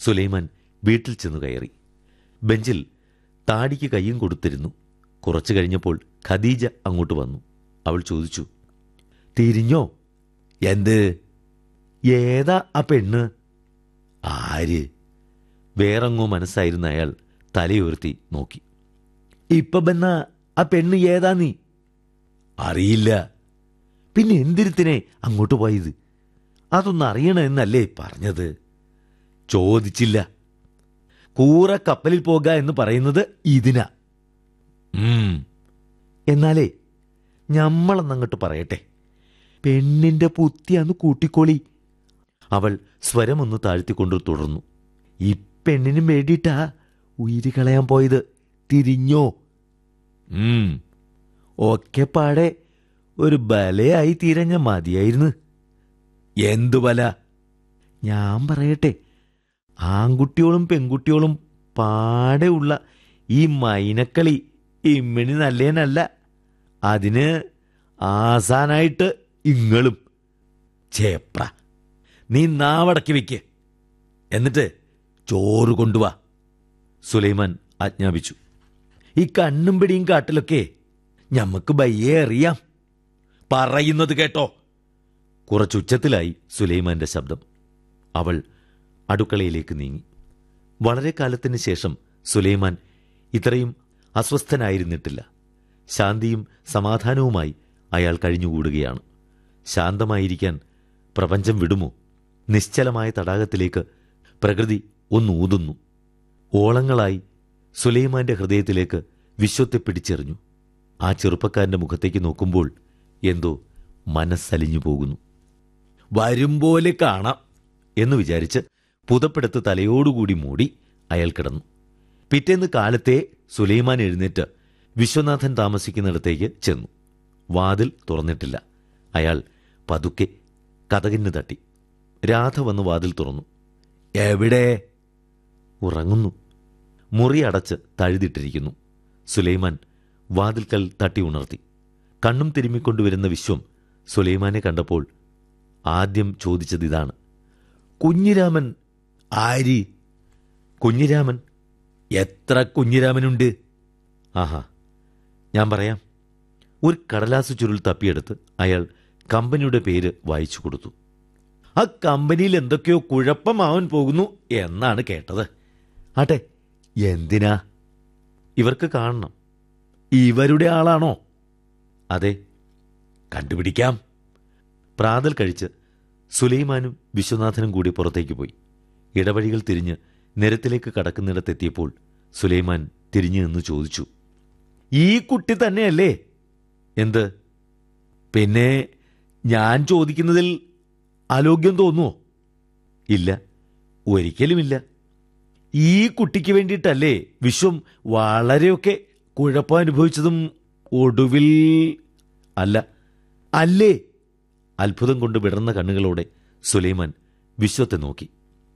സുലൈമാൻ വീട്ടിൽ ചെന്നു കയറി ബെഞ്ചിൽ താടിക്ക് കയ്യും കൊടുത്തിരുന്നു കുറച്ചു കഴിഞ്ഞപ്പോൾ ഖദീജ അങ്ങോട്ട് വന്നു അവൾ ചോദിച്ചു തിരിഞ്ഞോ എന്ത് ഏതാ ആ പെണ്ണ് ആര് വേറെങ്ങോ മനസ്സായിരുന്ന അയാൾ തലയുയർത്തി നോക്കി ഇപ്പൊ ബന്ന ആ പെണ്ണ് ഏതാ നീ അറിയില്ല പിന്നെ എന്തിരുത്തിനെ അങ്ങോട്ട് പോയത് അതൊന്നും അറിയണമെന്നല്ലേ പറഞ്ഞത് ചോദിച്ചില്ല കൂറ കപ്പലിൽ പോകുക എന്ന് പറയുന്നത് ഇതിനാ ഉം. എന്നാലേ ഞമ്മളെന്നങ്ങോട്ട് പറയട്ടെ പെണ്ണിന്റെ പുത്തിയാന്ന് കൂട്ടിക്കോളി അവൾ സ്വരമൊന്ന് താഴ്ത്തിക്കൊണ്ട് തുടർന്നു ഈ പെണ്ണിനും വേണ്ടിയിട്ടാ ഉയിര് കളയാൻ പോയത് തിരിഞ്ഞോ ഉം ഒക്കെ പാടെ ഒരു ബലയായി തീരഞ്ഞ മതിയായിരുന്നു എന്തു ബല ഞാൻ പറയട്ടെ ആൺകുട്ടിയോളും പെൺകുട്ടിയോളും പാടെ ഉള്ള ഈ മൈനക്കളി ഇമ്മിണി നല്ലേനല്ല അതിന് ആസാനായിട്ട് ഇങ്ങളും ചേപ്ര നീ നാവടക്കി വെക്ക് എന്നിട്ട് ചോറ് കൊണ്ടുവാ സുലൈമാൻ ആജ്ഞാപിച്ചു ഈ കണ്ണും പിടിയും കാട്ടിലൊക്കെ ഞമ്മക്ക് ബയ്യേ അറിയാം പറയുന്നത് കേട്ടോ കുറച്ചുച്ചത്തിലായി സുലൈമാന്റെ ശബ്ദം അവൾ അടുക്കളയിലേക്ക് നീങ്ങി വളരെ കാലത്തിന് ശേഷം സുലൈമാൻ ഇത്രയും അസ്വസ്ഥനായിരുന്നിട്ടില്ല ശാന്തിയും സമാധാനവുമായി അയാൾ കഴിഞ്ഞുകൂടുകയാണ് ശാന്തമായിരിക്കാൻ പ്രപഞ്ചം വിടുമോ നിശ്ചലമായ തടാകത്തിലേക്ക് പ്രകൃതി ഒന്നൂതുന്നു ഓളങ്ങളായി സുലൈമാന്റെ ഹൃദയത്തിലേക്ക് വിശ്വത്തെ പിടിച്ചെറിഞ്ഞു ആ ചെറുപ്പക്കാരന്റെ മുഖത്തേക്ക് നോക്കുമ്പോൾ എന്തോ മനസ്സലിഞ്ഞു പോകുന്നു വരും പോലെ കാണാം എന്ന് വിചാരിച്ച് പുതപ്പെടുത്ത് തലയോടുകൂടി മൂടി അയാൾ കിടന്നു പിറ്റേന്ന് കാലത്തെ സുലൈമാൻ എഴുന്നേറ്റ് വിശ്വനാഥൻ താമസിക്കുന്നിടത്തേക്ക് ചെന്നു വാതിൽ തുറന്നിട്ടില്ല അയാൾ പതുക്കെ കഥകിന് തട്ടി രാധ വന്ന് വാതിൽ തുറന്നു എവിടെ ഉറങ്ങുന്നു മുറി അടച്ച് തഴുതിട്ടിരിക്കുന്നു സുലൈമാൻ വാതിൽക്കൽ തട്ടി ഉണർത്തി കണ്ണും തിരുമ്മിക്കൊണ്ടുവരുന്ന വിശ്വം സുലൈമാനെ കണ്ടപ്പോൾ ആദ്യം ചോദിച്ചത് ഇതാണ് കുഞ്ഞിരാമൻ ആരി കുഞ്ഞിരാമൻ എത്ര കുഞ്ഞിരാമനുണ്ട് ആഹാ ഞാൻ പറയാം ഒരു കടലാസ് ചുരുൾ തപ്പിയെടുത്ത് അയാൾ കമ്പനിയുടെ പേര് വായിച്ചു കൊടുത്തു ആ കമ്പനിയിൽ എന്തൊക്കെയോ കുഴപ്പമാവാൻ പോകുന്നു എന്നാണ് കേട്ടത് ആട്ടെ എന്തിനാ ഇവർക്ക് കാണണം ഇവരുടെ ആളാണോ അതെ കണ്ടുപിടിക്കാം പ്രാതൽ കഴിച്ച് സുലൈമാനും വിശ്വനാഥനും കൂടി പുറത്തേക്ക് പോയി ഇടവഴികൾ തിരിഞ്ഞ് നിരത്തിലേക്ക് കടക്കുന്നിടത്തെത്തിയപ്പോൾ സുലൈമാൻ തിരിഞ്ഞു നിന്ന് ചോദിച്ചു ഈ കുട്ടി തന്നെയല്ലേ എന്ത് പിന്നെ ഞാൻ ചോദിക്കുന്നതിൽ അലോഗ്യം തോന്നുമോ ഇല്ല ഒരിക്കലുമില്ല ഈ കുട്ടിക്ക് വേണ്ടിയിട്ടല്ലേ വിശ്വം വളരെയൊക്കെ കുഴപ്പം അനുഭവിച്ചതും ഒടുവിൽ അല്ല അല്ലേ അത്ഭുതം കൊണ്ട് വിടർന്ന കണ്ണുകളോടെ സുലൈമാൻ വിശ്വത്തെ നോക്കി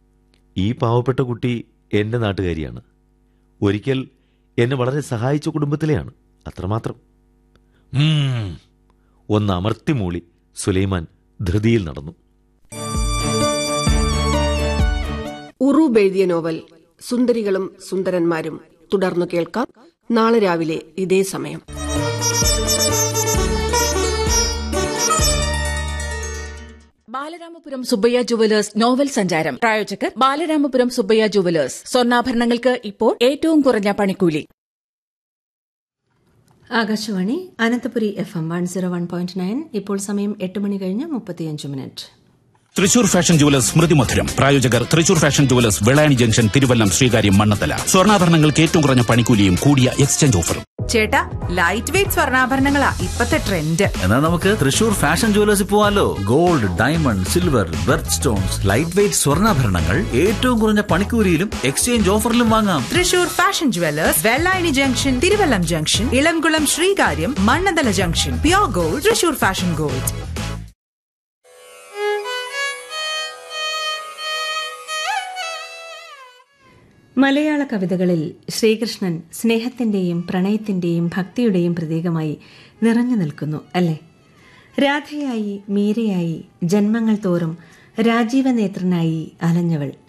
ഈ പാവപ്പെട്ട കുട്ടി എൻ്റെ നാട്ടുകാരിയാണ് ഒരിക്കൽ എന്നെ വളരെ സഹായിച്ച കുടുംബത്തിലെയാണ് അത്രമാത്രം ഉം. ഒന്ന് അമർത്തി മൂളി സുലൈമാൻ ധൃതിയിൽ നടന്നു ഉറൂബ് എഴുതിയ നോവൽ സുന്ദരികളും സുന്ദരന്മാരും തുടർന്നു കേൾക്കാം നാളെ രാവിലെ ഇതേ സമയം ബാലരാമപുരം സുബ്ബയ്യ ജുവലേഴ്സ് നോവൽ സഞ്ചാരം പ്രായോജകർ ബാലരാമപുരം സുബ്ബയ്യ ജുവലേഴ്സ് സ്വർണ്ണാഭരണങ്ങൾക്ക് ഇപ്പോൾ ഏറ്റവും കുറഞ്ഞ പണിക്കൂലി Akashvani Ananthapuri F M one zero one point nine ഇപ്പോൾ സമയം എട്ട് മണി കഴിഞ്ഞ് മുപ്പത്തിയഞ്ച് മിനിറ്റ് തൃശൂർ ഫാഷൻ ജുവലേഴ്സ് സ്മൃതി മധുരം പ്രായോജകർ Thrissur fashion jewellers Vellayani junction Thiruvallam Sreekaryam Mannanthala സ്വർണ്ണാഭരണങ്ങൾക്ക് ഏറ്റവും കുറഞ്ഞ പണിക്കൂലിയും കൂടിയ എക്സ്ചേഞ്ച് ഓഫറും ചേട്ടാ ലൈറ്റ് വെയിറ്റ് സ്വർണ്ണാഭരണങ്ങളാ ഇപ്പത്തെ ട്രെൻഡ് എന്നാ നമുക്ക് തൃശൂർ ഫാഷൻ ജുവലേഴ്സിൽ പോവാലോ gold diamond silver birth stones light weight സ്വർണ്ണാഭരണങ്ങൾ ഏറ്റവും കുറഞ്ഞ പണിക്കൂലിയിലും എക്സ്ചേഞ്ച് ഓഫറിലും വാങ്ങാം Thrissur fashion jewellers Vellayani junction Thiruvallam junction Elamkulam Sreekaryam Mannanthala junction pure gold Thrissur fashion gold മലയാള കവിതകളിൽ ശ്രീകൃഷ്ണൻ സ്നേഹത്തിന്റെയും പ്രണയത്തിന്റെയും ഭക്തിയുടെയും പ്രതീകമായി നിറഞ്ഞു നിൽക്കുന്നു അല്ലേ രാധയായി മീരയായി ജന്മങ്ങൾ തോറും രാജീവനേത്രനായി അലഞ്ഞവൾ